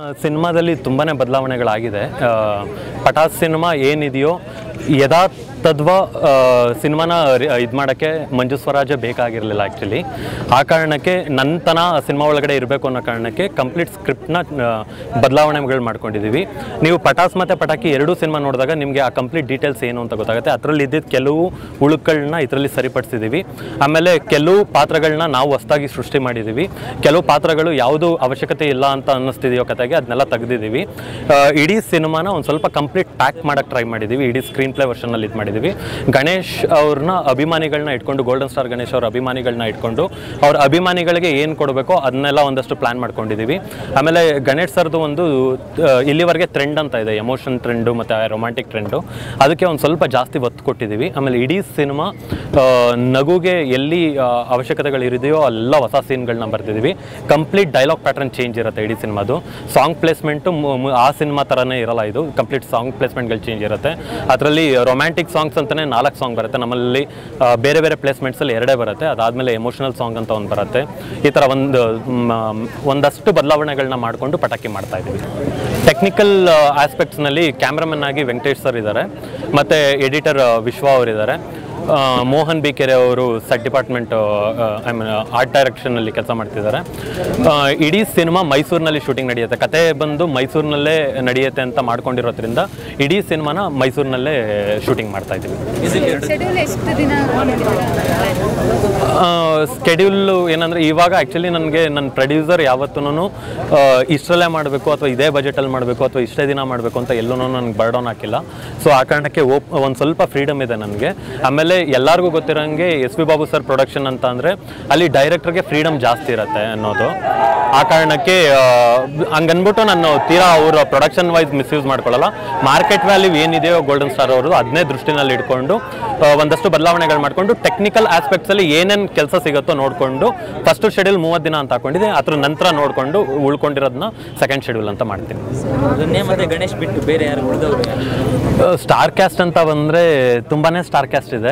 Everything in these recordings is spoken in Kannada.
ಸಿನಿಮಾದಲ್ಲಿ ತುಂಬಾ ಬದಲಾವಣೆಗಳಾಗಿದೆ ಆ, ಪಟಾಸ್ ಸಿನಿಮಾ ಏನಿದೆಯೋ ಯಥಾ ತದ್ವ ಸಿನಿಮಾನ ಇದು ಮಾಡೋಕ್ಕೆ ಮಂಜು ಸ್ವರಾಜ ಬೇಕಾಗಿರಲಿಲ್ಲ ಆ್ಯಕ್ಚುಲಿ ಆ ಕಾರಣಕ್ಕೆ ನನ್ನತನ ಸಿನಿಮಾ ಒಳಗಡೆ ಇರಬೇಕು ಅನ್ನೋ ಕಾರಣಕ್ಕೆ ಕಂಪ್ಲೀಟ್ ಸ್ಕ್ರಿಪ್ಟ್ನ ಬದಲಾವಣೆಗಳು ಮಾಡ್ಕೊಂಡಿದ್ದೀವಿ ನೀವು ಪಟಾಸ್ ಮತ್ತು ಪಟಾಕಿ ಎರಡೂ ಸಿನಿಮಾ ನೋಡಿದಾಗ ನಿಮಗೆ ಆ ಕಂಪ್ಲೀಟ್ ಡೀಟೇಲ್ಸ್ ಏನು ಅಂತ ಗೊತ್ತಾಗುತ್ತೆ ಅದರಲ್ಲಿ ಇದ್ದಿದ್ದು ಕೆಲವು ಉಳುಕುಗಳನ್ನ ಇದರಲ್ಲಿ ಸರಿಪಡಿಸಿದ್ದೀವಿ ಆಮೇಲೆ ಕೆಲವು ಪಾತ್ರಗಳನ್ನ ನಾವು ಹೊಸದಾಗಿ ಸೃಷ್ಟಿ ಮಾಡಿದ್ದೀವಿ ಕೆಲವು ಪಾತ್ರಗಳು ಯಾವುದು ಅವಶ್ಯಕತೆ ಇಲ್ಲ ಅಂತ ಅನ್ನಿಸ್ತಿದೆಯೋ ಕತೆಗೆ ಅದನ್ನೆಲ್ಲ ತೆಗೆದಿದ್ದೀವಿ ಇಡೀ ಸಿನಿಮಾನ ಒಂದು ಸ್ವಲ್ಪ ಕಂಪ್ಲೀಟ್ ಪ್ಯಾಕ್ ಮಾಡೋಕ್ಕೆ ಟ್ರೈ ಮಾಡಿದ್ದೀವಿ ಇಡೀ ಸ್ಕ್ರೀನ್ ಪ್ಲೇ ವರ್ಷನಲ್ಲಿ ಇದು ಮಾಡಿದ್ದೀವಿ ಗಣೇಶ್ ಅವ್ರನ್ನ ಅಭಿಮಾನಿಗಳನ್ನ ಇಟ್ಕೊಂಡು ಗೋಲ್ಡನ್ ಸ್ಟಾರ್ ಗಣೇಶ್ ಅವ್ರ ಅಭಿಮಾನಿಗಳನ್ನ ಇಟ್ಕೊಂಡು ಅವ್ರ ಅಭಿಮಾನಿಗಳಿಗೆ ಏನು ಕೊಡಬೇಕೋ ಅದನ್ನೆಲ್ಲ ಒಂದಷ್ಟು ಪ್ಲ್ಯಾನ್ ಮಾಡ್ಕೊಂಡಿದ್ದೀವಿ ಆಮೇಲೆ ಗಣೇಶ್ ಸರ್ದು ಒಂದು ಆ, ಇಲ್ಲಿವರೆಗೆ ಟ್ರೆಂಡ್ ಅಂತ ಇದೆ ಎಮೋಷನ್ ಟ್ರೆಂಡು ಮತ್ತು ರೊಮ್ಯಾಂಟಿಕ್ ಟ್ರೆಂಡು ಅದಕ್ಕೆ ಒಂದು ಸ್ವಲ್ಪ ಜಾಸ್ತಿ ಒತ್ತು ಕೊಟ್ಟಿದ್ದೀವಿ ಆಮೇಲೆ ಇಡೀ ಸಿನಿಮಾ ನಗುಗೆ ಎಲ್ಲಿ ಆ, ಅವಶ್ಯಕತೆಗಳಿದೆಯೋ ಎಲ್ಲ ಹೊಸ ಸೀನ್ಗಳನ್ನ ಬರ್ತಿದ್ದೀವಿ ಕಂಪ್ಲೀಟ್ ಡೈಲಾಗ್ ಪ್ಯಾಟರ್ನ್ ಚೇಂಜ್ ಇರುತ್ತೆ ಇಡೀ ಸಿನಿಮಾದು ಸಾಂಗ್ ಪ್ಲೇಸ್ಮೆಂಟು ಆ ಸಿನಿಮಾ ಥರನೇ ಇರಲ್ಲ ಇದು ಕಂಪ್ಲೀಟ್ ಸಾಂಗ್ ಪ್ಲೇಸ್ಮೆಂಟ್ಗಳು ಚೇಂಜ್ ಇರುತ್ತೆ ಅದರಲ್ಲಿ ರೊಮ್ಯಾಂಟಿಕ್ ಸಾಂಗ್ಸ್ ಅಂತಲೇ ನಾಲ್ಕು ಸಾಂಗ್ ಬರುತ್ತೆ ನಮ್ಮಲ್ಲಿ ಆ, ಬೇರೆ ಬೇರೆ ಪ್ಲೇಸ್ಮೆಂಟ್ಸಲ್ಲಿ ಎರಡೇ ಬರುತ್ತೆ ಅದಾದಮೇಲೆ ಎಮೋಷನಲ್ ಸಾಂಗ್ ಅಂತ ಒಂದು ಬರುತ್ತೆ ಈ ಥರ ಒಂದು ಮ್, ಒಂದಷ್ಟು ಬದಲಾವಣೆಗಳನ್ನ ಮಾಡಿಕೊಂಡು ಪಟಾಕಿ ಮಾಡ್ತಾ ಇದ್ದೀವಿ ಟೆಕ್ನಿಕಲ್ ಆಸ್ಪೆಕ್ಟ್ಸ್ನಲ್ಲಿ ಕ್ಯಾಮ್ರಾಮನ್ ಆಗಿ ವೆಂಕಟೇಶ್ ಸರ್ ಇದ್ದಾರೆ ಮತ್ತು ಎಡಿಟರ್ ವಿಶ್ವ ಅವರಿದ್ದಾರೆ ಆ, ಮೋಹನ್ ಬಿ ಕೆರೆ ಅವರು set department I mean art ಡೈರೆಕ್ಷನಲ್ಲಿ ಕೆಲಸ ಮಾಡ್ತಿದ್ದಾರೆ ಆ, ಇಡೀ ಸಿನಿಮಾ ಮೈಸೂರಿನಲ್ಲಿ ಶೂಟಿಂಗ್ ನಡೆಯುತ್ತೆ ಕತೆ ಬಂದು ಮೈಸೂರಿನಲ್ಲೇ ನಡೆಯುತ್ತೆ ಅಂತ ಮಾಡ್ಕೊಂಡಿರೋದ್ರಿಂದ ಇಡೀ ಸಿನಿಮಾನ ಮೈಸೂರಿನಲ್ಲೇ ಶೂಟಿಂಗ್ ಮಾಡ್ತಾ ಇದ್ದೀವಿ ಶೆಡ್ಯೂಲ್ ಎಷ್ಟು ದಿನ ಸ್ಕೆಡ್ಯೂಲ್ ಏನಂದರೆ ಇವಾಗ ಆ್ಯಕ್ಚುಲಿ ನನಗೆ ನನ್ನ ಪ್ರೊಡ್ಯೂಸರ್ ಯಾವತ್ತೂ ಇಷ್ಟರಲ್ಲೇ ಮಾಡಬೇಕು ಅಥವಾ ಇದೇ ಬಜೆಟಲ್ಲಿ ಮಾಡಬೇಕು ಅಥವಾ ಇಷ್ಟೇ ದಿನ ಮಾಡಬೇಕು ಅಂತ ಎಲ್ಲೂ ನನಗೆ ಬರ್ಡೌನ್ ಹಾಕಿಲ್ಲ ಸೊ ಆ ಕಾರಣಕ್ಕೆ ಓಪ್ ಒಂದು ಸ್ವಲ್ಪ ಫ್ರೀಡಮ್ ಇದೆ ನನಗೆ ಆಮೇಲೆ ಎಲ್ಲರಿಗೂ ಗೊತ್ತಿರೋಂಗೆ S P Babu sir production ಅಂತ ಅಂದರೆ ಅಲ್ಲಿ ಡೈರೆಕ್ಟರ್ಗೆ ಫ್ರೀಡಮ್ ಜಾಸ್ತಿ ಇರುತ್ತೆ ಅನ್ನೋದು ಆ ಕಾರಣಕ್ಕೆ ಆ, ಹಂಗನ್ಬಿಟ್ಟು ನಾನು ತೀರಾ ಅವರ ಪ್ರೊಡಕ್ಷನ್ ವೈಸ್ ಮಿಸ್ಯೂಸ್ ಮಾಡ್ಕೊಳ್ಳಲ್ಲ ಮಾರ್ಕೆಟ್ ವ್ಯಾಲ್ಯೂ ಏನಿದೆಯೋ ಗೋಲ್ಡನ್ ಸ್ಟಾರ್ ಅವರು ಅದನ್ನೇ ದೃಷ್ಟಿನಲ್ಲಿ ಇಟ್ಕೊಂಡು ಆ, ಒಂದಷ್ಟು ಬದಲಾವಣೆಗಳು ಮಾಡಿಕೊಂಡು ಟೆಕ್ನಿಕಲ್ ಆಸ್ಪೆಕ್ಟ್ಸಲ್ಲಿ ಏನೇನು ಕೆಲಸ ಸಿಗುತ್ತೋ ನೋಡಿಕೊಂಡು ಫಸ್ಟ್ ಶೆಡ್ಯೂಲ್ ಮೂವತ್ತು ದಿನ ಅಂತ ಹಾಕೊಂಡಿದ್ದೆ ಅದ್ರ ನಂತರ ನೋಡಿಕೊಂಡು ಉಳ್ಕೊಂಡಿರೋದನ್ನ ಸೆಕೆಂಡ್ ಶೆಡ್ಯೂಲ್ ಅಂತ ಮಾಡ್ತೀನಿ ಅದನ್ನೇ ಮತ್ತೆ ಗಣೇಶ್ ಬಿಟ್ಟು ಬೇರೆ ಯಾರು ಉಳಿದವರು ಸ್ಟಾರ್ ಕ್ಯಾಸ್ಟ್ ಅಂತ ಬಂದರೆ ತುಂಬಾ ಸ್ಟಾರ್ ಕ್ಯಾಸ್ಟ್ ಇದೆ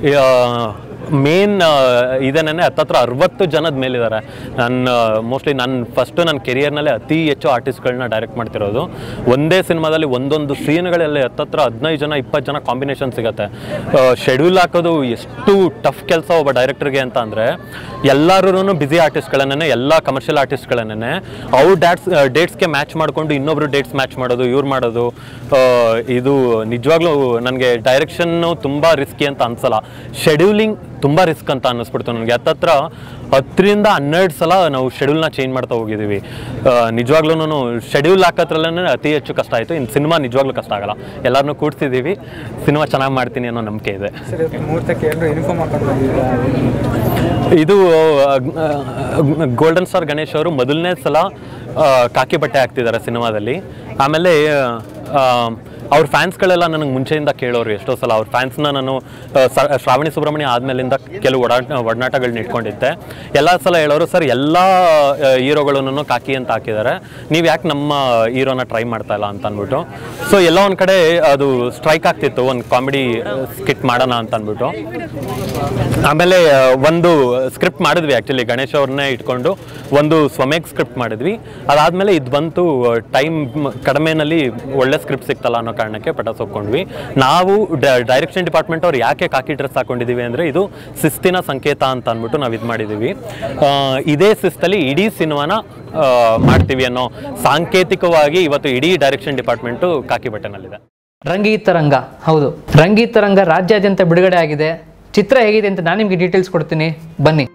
ಮೇನ್ ಇದೇನೇ ಹತ್ತತ್ರ ಅರವತ್ತು ಜನದ ಮೇಲಿದ್ದಾರೆ ನನ್ನ ಮೋಸ್ಟ್ಲಿ ನನ್ನ ಫಸ್ಟು ನನ್ನ ಕೆರಿಯರ್ನಲ್ಲೇ ಅತಿ ಹೆಚ್ಚು ಆರ್ಟಿಸ್ಟ್ಗಳನ್ನ ಡೈರೆಕ್ಟ್ ಮಾಡ್ತಿರೋದು ಒಂದೇ ಸಿನಿಮಾದಲ್ಲಿ ಒಂದೊಂದು ಸೀನ್ಗಳಲ್ಲಿ ಹತ್ತತ್ರ ಹದಿನೈದು ಜನ ಇಪ್ಪತ್ತು ಜನ ಕಾಂಬಿನೇಷನ್ ಸಿಗುತ್ತೆ ಶೆಡ್ಯೂಲ್ ಹಾಕೋದು ಎಷ್ಟು ಟಫ್ ಕೆಲಸ ಒಬ್ಬ ಡೈರೆಕ್ಟರ್ಗೆ ಅಂತ ಅಂದರೆ ಎಲ್ಲರೂ ಬ್ಯುಸಿ ಆರ್ಟಿಸ್ಟ್ಗಳನ್ನೇ ಎಲ್ಲ ಕಮರ್ಷಿಯಲ್ ಆರ್ಟಿಸ್ಟ್ಗಳನ್ನೇ ಅವ್ರ ಡೇಟ್ಸ್ ಡೇಟ್ಸ್ಗೆ ಮ್ಯಾಚ್ ಮಾಡಿಕೊಂಡು ಇನ್ನೊಬ್ರು ಡೇಟ್ಸ್ ಮ್ಯಾಚ್ ಮಾಡೋದು ಇವ್ರು ಮಾಡೋದು ಆ, ಇದು ನಿಜವಾಗ್ಲೂ ನನಗೆ ಡೈರೆಕ್ಷನ್ನು ತುಂಬ ರಿಸ್ಕಿ ಅಂತ ಅನ್ಸಲ್ಲ ಶೆಡ್ಯೂಲಿಂಗ್ ತುಂಬ ರಿಸ್ಕ್ ಅಂತ ಅನ್ನಿಸ್ಬಿಡ್ತು ನನಗೆ ಹತ್ತತ್ರ ಹತ್ತರಿಂದ ಹನ್ನೆರಡು ಸಲ ನಾವು ಶೆಡ್ಯೂಲ್ನ ಚೇಂಜ್ ಮಾಡ್ತಾ ಹೋಗಿದ್ದೀವಿ ನಿಜವಾಗ್ಲೂ ಶೆಡ್ಯೂಲ್ ಹಾಕೋದ್ರಲ್ಲೇ ಅತಿ ಹೆಚ್ಚು ಕಷ್ಟ ಆಯಿತು ಇನ್ನು ಸಿನಿಮಾ ನಿಜವಾಗ್ಲೂ ಕಷ್ಟ ಆಗಲ್ಲ ಎಲ್ಲರನ್ನೂ ಕೂಡ್ಸಿದ್ದೀವಿ ಸಿನಿಮಾ ಚೆನ್ನಾಗಿ ಮಾಡ್ತೀನಿ ಅನ್ನೋ ನಂಬಿಕೆ ಇದೆ ಸರಿ ಮುಹೂರ್ತಕ್ಕೆ ಎಲ್ಲರೂ ಯೂನಿಫಾರ್ಮ್ ಹಾಕೊಂಡು ಬಂದಿದ್ದೀರಾ ಇದು ಗೋಲ್ಡನ್ ಸ್ಟಾರ್ ಗಣೇಶ್ ಅವರು ಮೊದಲನೇ ಸಲ ಆ, ಕಾಕಿ ಬಟ್ಟೆ ಹಾಕ್ತಿದ್ದಾರೆ ಸಿನಿಮಾದಲ್ಲಿ ಆಮೇಲೆ ಆ, ಅವ್ರ ಫ್ಯಾನ್ಸ್ಗಳೆಲ್ಲ ನನಗೆ ಮುಂಚೆಯಿಂದ ಕೇಳೋರು ಎಷ್ಟೋ ಸಲ ಅವ್ರ ಫ್ಯಾನ್ಸ್ನ ನಾನು ಆ, ಸ- ಶ್ರಾವಣಿ ಸುಬ್ರಹ್ಮಣ್ಯ ಆದಮೇಲಿಂದ ಕೆಲವು ಒಡಾಟ ಒಡನಾಟಗಳನ್ನ ಇಟ್ಕೊಂಡಿದ್ದೆ ಎಲ್ಲ ಸಲ ಹೇಳೋರು ಸರ್ ಎಲ್ಲ ಹೀರೋಗಳನ್ನು ಕಾಕಿ ಅಂತ ಹಾಕಿದ್ದಾರೆ ನೀವು ಯಾಕೆ ನಮ್ಮ ಹೀರೋನ ಟ್ರೈ ಮಾಡ್ತಾ ಇಲ್ಲ ಅಂತ ಅಂದ್ಬಿಟ್ಟು ಸೊ ಎಲ್ಲ ಒಂದು ಕಡೆ ಅದು ಸ್ಟ್ರೈಕ್ ಆಗ್ತಿತ್ತು ಒಂದು ಕಾಮಿಡಿ ಸ್ಕಿಟ್ ಮಾಡೋಣ ಅಂತ ಅಂದ್ಬಿಟ್ಟು ಆಮೇಲೆ ಆ, ಒಂದು ಸ್ಕ್ರಿಪ್ಟ್ ಮಾಡಿದ್ವಿ ಆ್ಯಕ್ಚುಲಿ ಗಣೇಶ್ ಅವ್ರನ್ನೇ ಇಟ್ಕೊಂಡು ಒಂದು ಸ್ವಮೇಕ್ ಸ್ಕ್ರಿಪ್ಟ್ ಮಾಡಿದ್ವಿ ಅದಾದಮೇಲೆ ಇದು ಬಂತು ಟೈಮ್ ಕಡಿಮೆನಲ್ಲಿ ಒಳ್ಳೆ ಸ್ಕ್ರಿಪ್ಟ್ ಸಿಕ್ತಲ್ಲ ಅನ್ನೋ ಕಾರಣಕ್ಕೆ ಪಟಾಸ್ ಒಪ್ಕೊಂಡ್ವಿ ನಾವು ಡೈರೆಕ್ಷನ್ ಡಿಪಾರ್ಟ್ಮೆಂಟ್ ಅವ್ರು ಯಾಕೆ ಕಾಕಿ ಡ್ರೆಸ್ ಹಾಕೊಂಡಿದ್ದೀವಿ ಅಂದರೆ ಇದು ಶಿಸ್ತಿನ ಸಂಕೇತ ಅಂತ ಅಂದ್ಬಿಟ್ಟು ನಾವು ಇದು ಮಾಡಿದ್ದೀವಿ ಆ, ಇದೇ ಶಿಸ್ತಲ್ಲಿ ಇಡೀ ಸಿನಿಮಾನ ಆ, ಮಾಡ್ತೀವಿ ಅನ್ನೋ ಸಾಂಕೇತಿಕವಾಗಿ ಇವತ್ತು ಇಡೀ ಡೈರೆಕ್ಷನ್ ಡಿಪಾರ್ಟ್ಮೆಂಟು ಕಾಕಿ ಬಟ್ಟೆನಲ್ಲಿದೆ ರಂಗೀತರಂಗ ಹೌದು ರಂಗೀತರಂಗ ರಾಜ್ಯಾದ್ಯಂತ ಬಿಡುಗಡೆ ಆಗಿದೆ ಚಿತ್ರ ಹೇಗಿದೆ ಅಂತ ನಾನು ನಿಮಗೆ ಡೀಟೇಲ್ಸ್ ಕೊಡ್ತೀನಿ ಬನ್ನಿ